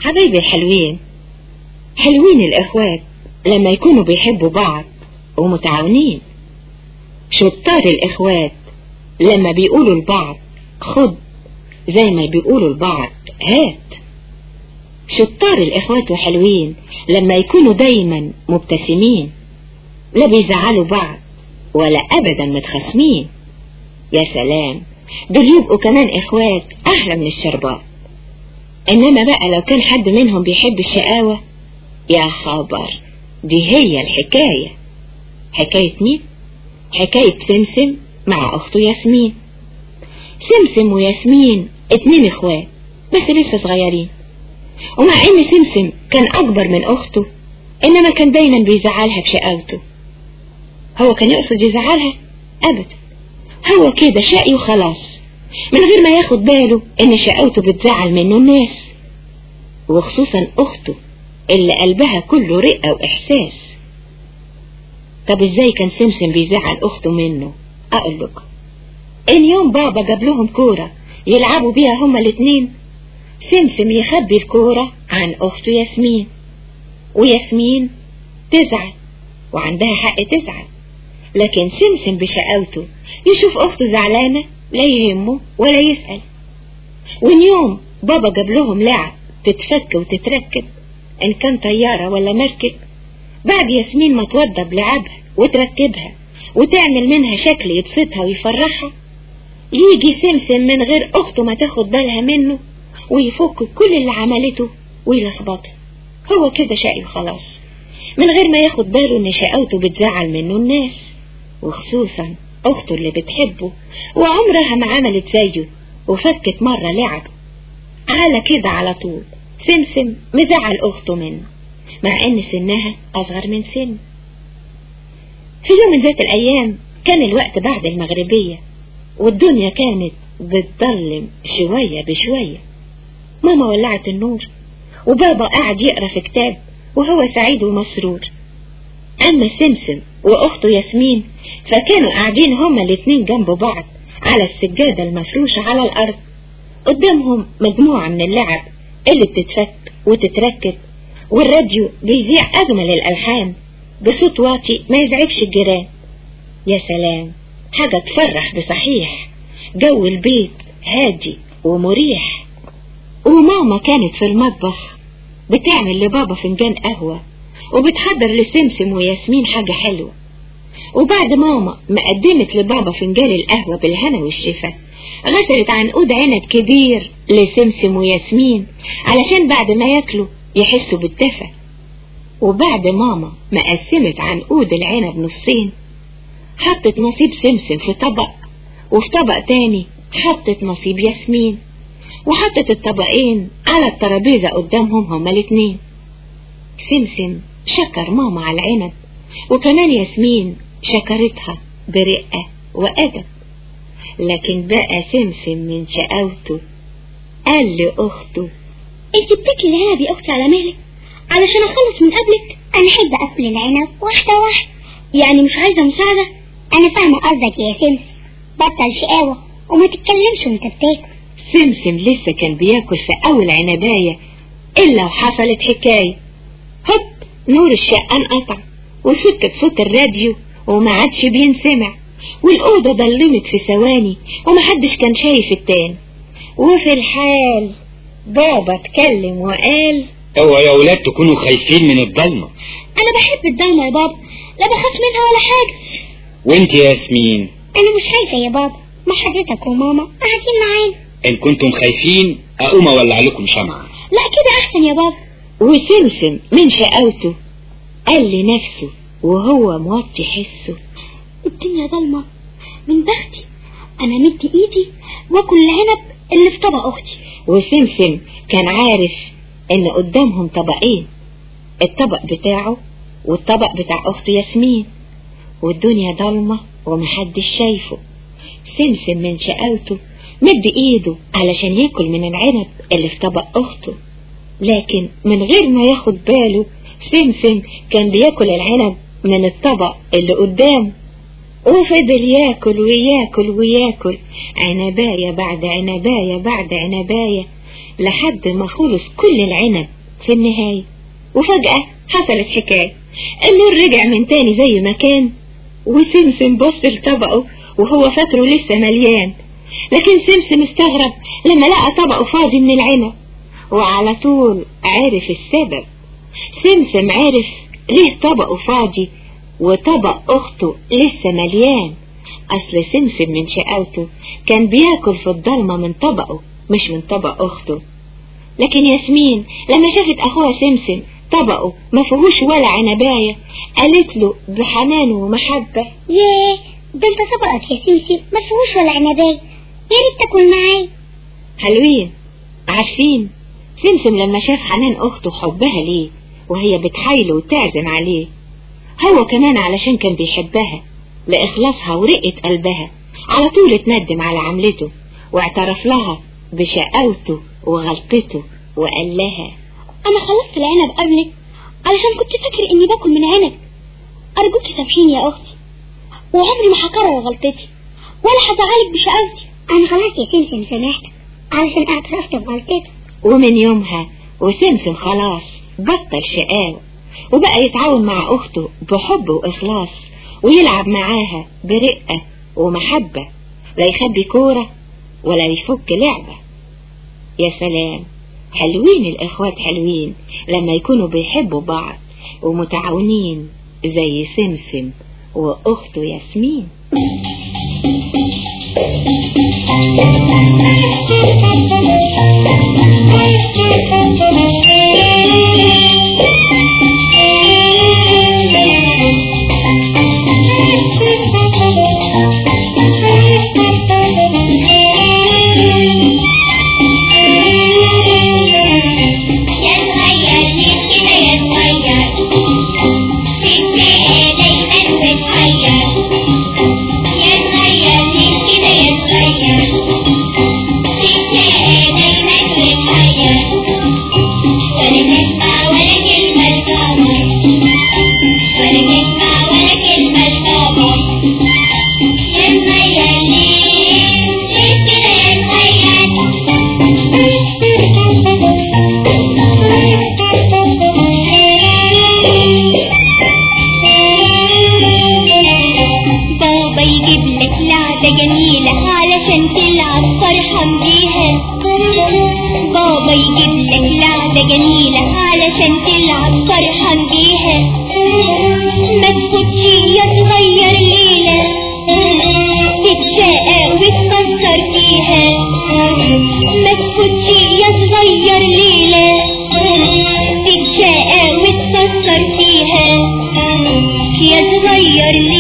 حبايبي الحلوين حلوين الإخوات لما يكونوا بيحبوا بعض ومتعاونين شطار الإخوات لما بيقولوا لبعض خد زي ما بيقولوا لبعض هات شطار الإخوات وحلوين لما يكونوا دايما مبتسمين لا بيزعلوا بعض ولا أبدا متخاصمين يا سلام دول يبقوا كمان إخوات أحلى من الشربات إنما بقى لو كان حد منهم بيحب الشقاوة يا خبر دي هي الحكاية حكاية مين؟ حكاية سمسم مع أخته ياسمين سمسم وياسمين اتنين اخوات بس لسه صغيرين ومع ان سمسم كان اكبر من اخته انما كان دايما بيزعلها بشقاوته هو كان يقصد يزعلها ابدا هو كده شقي وخلاص من غير ما ياخد باله ان شقاوته بتزعل منه الناس وخصوصا اخته اللي قلبها كله رقة واحساس طب ازاي كان سمسم بيزعل اخته منه اقول لكم ان يوم بابا جاب لهم كورة يلعبوا بيها هما الاتنين سمسم يخبي الكورة عن اخته ياسمين وياسمين تزعل وعندها حق تزعل لكن سمسم بشقاوته يشوف اخته زعلانة لا يهمه ولا يسأل وان يوم بابا جاب لهم لعب تتفك وتتركب ان كان طيارة ولا مركب بعد ياسمين ما توضب لعبها وتركبها وتعمل منها شكل يبسطها ويفرحها يجي سمسم من غير اخته ما تاخد بالها منه ويفك كل اللي عملته ويلخبطها هو كده شقي وخلاص من غير ما ياخد باله ان شقاوته بتزعل منه الناس وخصوصا اخته اللي بتحبه وعمرها ما عملت زيه وفكت مرة لعبه على كده على طول سمسم مزعل اخته منه مع ان سنها اصغر من سن في يوم من ذات الايام كان الوقت بعد المغربية والدنيا كانت بتضلم شوية بشوية ماما ولعت النور وبابا قاعد يقرا في كتاب وهو سعيد ومسرور أما سمسم وأخته ياسمين فكانوا قاعدين هما الاتنين جنب بعض على السجادة المفروشة على الأرض قدامهم مجموعة من اللعب اللي بتتفك وتتركب والراديو بيذيع أجمل الألحان بصوت واطي ما يزعجش الجيران يا سلام حاجة تفرح بصحيح جو البيت هادي ومريح وماما كانت في المطبخ بتعمل لبابا فنجان قهوة وبتحضر لسمسم وياسمين حاجة حلوة وبعد ماما ما قدمت لبابا فنجان القهوة بالهنا والشفا غسلت عنقود عنب كبير لسمسم وياسمين علشان بعد ما ياكلوا يحسوا بالدفى وبعد ماما ما قسمت عنقود العنب نصين حطت نصيب سمسم في طبق وفي طبق تاني حطت نصيب ياسمين وحطت الطبقين على الترابيزة قدامهم هما الاتنين سمسم شكر ماما على العنب وكمان ياسمين شكرتها برقة وأدب لكن بقى سمسم من شقاوته قال لأخته انت بتاكلي العنب يا اختي على مهلك علشان اخلص من قبلك انا احب اكل العنب واحده واحده يعني مش عايزه مساعده انا فاهمه قصدك يا سمسم بطل شقاوه وما تتكلمش وانت بتاكل سمسم لسه كان بياكل في أول عنباية إلا وحصلت حكاية هوب نور الشقة انقطع وسكت صوت الراديو وما عادش بينسمع والأوضة ضلمت في ثواني ومحدش كان شايف التاني وفي الحال بابا اتكلم وقال اوعوا يا ولاد تكونوا خايفين من الضلمة انا بحب الضلمه يا بابا لا بخاف منها ولا حاجه وانت يا ياسمين انا مش خايفه يا بابا ما حضرتك وماما قاعدين معانا ان كنتم خايفين اقوم اولع لكم شمعة لا كده احسن يا بابا وسمسم من شقاوته قال لنفسه وهو موطي حسه الدنيا ضلمه من بختي انا مدي ايدي واكل العنب اللي في طبق اختي وسمسم كان عارف ان قدامهم طبقين الطبق بتاعه والطبق بتاع اخته ياسمين والدنيا ضلمة ومحدش شايفه سمسم من شقاوته مد ايده علشان ياكل من العنب اللي في طبق اخته لكن من غير ما ياخد باله سمسم كان بياكل العنب من الطبق اللي قدامه وفضل ياكل وياكل وياكل عنباية بعد عنباية بعد عنباية لحد ما خلص كل العنب في النهاية وفجأة حصلت حكاية النور رجع من تاني زي ما كان وسمسم بص لطبقه وهو فاكره لسه مليان لكن سمسم استغرب لما لقى طبقه فاضي من العنب وعلى طول عرف السبب سمسم عرف ليه طبقه فاضي وطبق أخته لسه مليان أصل سمسم من شقاوته كان بياكل في الضلمة من طبقه مش من طبق أخته لكن ياسمين لما شافت أخوها سمسم طبقه ما فيهوش ولا عنباية قالت له بحنان ومحبة ياه ده انت طبقك يا سمسم ما فيهوش ولا عنباية يا ريت تاكل معايا حلوين عارفين سمسم لما شاف حنان أخته وحبها ليه وهي بتحايله وتعزم عليه هو كمان علشان كان بيحبها لإخلاصها ورقة قلبها على طول اتندم على عملته واعترف لها بشقاوته وغلطته وقال لها انا خلصت العنب قبلك علشان كنت فاكر اني باكل من عنب ارجوكي سامحيني يا اختي وعمري ما هكرر غلطتي ولا هزعلك بشقاوتي انا خلاص يا سمسم سامحتك علشان اعترفت بغلطتك ومن يومها وسمسم خلاص بطل شقاوة وبقى يتعاون مع أخته بحب وإخلاص ويلعب معاها برقة ومحبة لا يخبي كورة ولا يفك لعبة يا سلام حلوين الإخوات حلوين لما يكونوا بيحبوا بعض ومتعاونين زي سمسم وأخته ياسمين بابا يجيب لك لعبة جميلة علشان تلعب فرحان بيها بابا يجيب لك لعبة جميلة علشان تلعب فرحان بيها ما تفوتش يا صغير ليلة تتشقى وتكسر فيها ما تفوتش يا صغير ليلة تتشقى وتكسر فيها يا صغير ليلة